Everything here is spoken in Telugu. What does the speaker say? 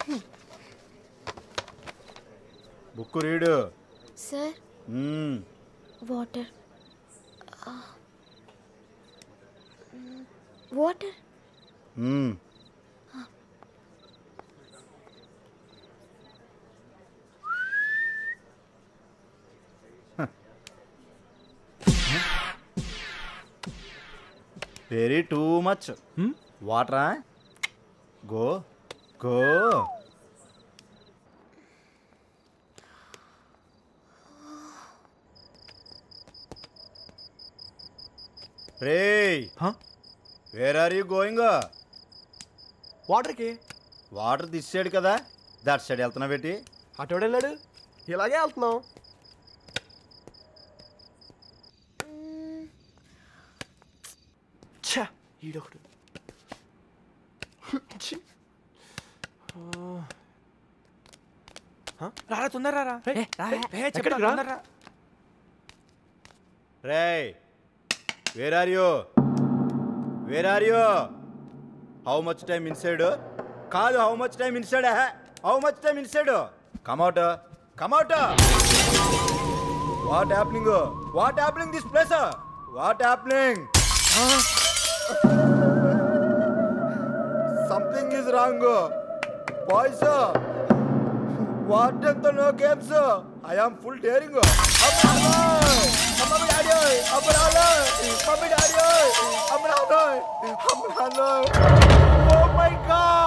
బుక్ రీడు సార్ మ్మ్. వాటర్ వాటర్ మ్మ్. వెరీ టూ మచ్ వాటరా గో గో రే వేర్ ఆర్ యూ గోయింగ్ వాటర్కి వాటర్ తీసాడు కదా దట్ సైడ్ వెళ్తున్నా పెట్టి అటు వెళ్ళాడు ఇలాగే వెళ్తున్నాం ఛా ఈడొకడు ఛీ. ఆ. హ? రారా తొందర రా రేయ్, రా రేయ్, ఏ, చెప్తా, ఎక్కడికి రా? తొందర రా రే where are you where are you how much time inside కాదు how much time inside how much time inside come out come out what happening what happening this place what happening something is wrong boys what అంత no games I am full daring mummy daddy అమ్మరాలో మమ్మీ డాడీ అమ్మరాలో అమ్మరాలో ఓ మై గాడ్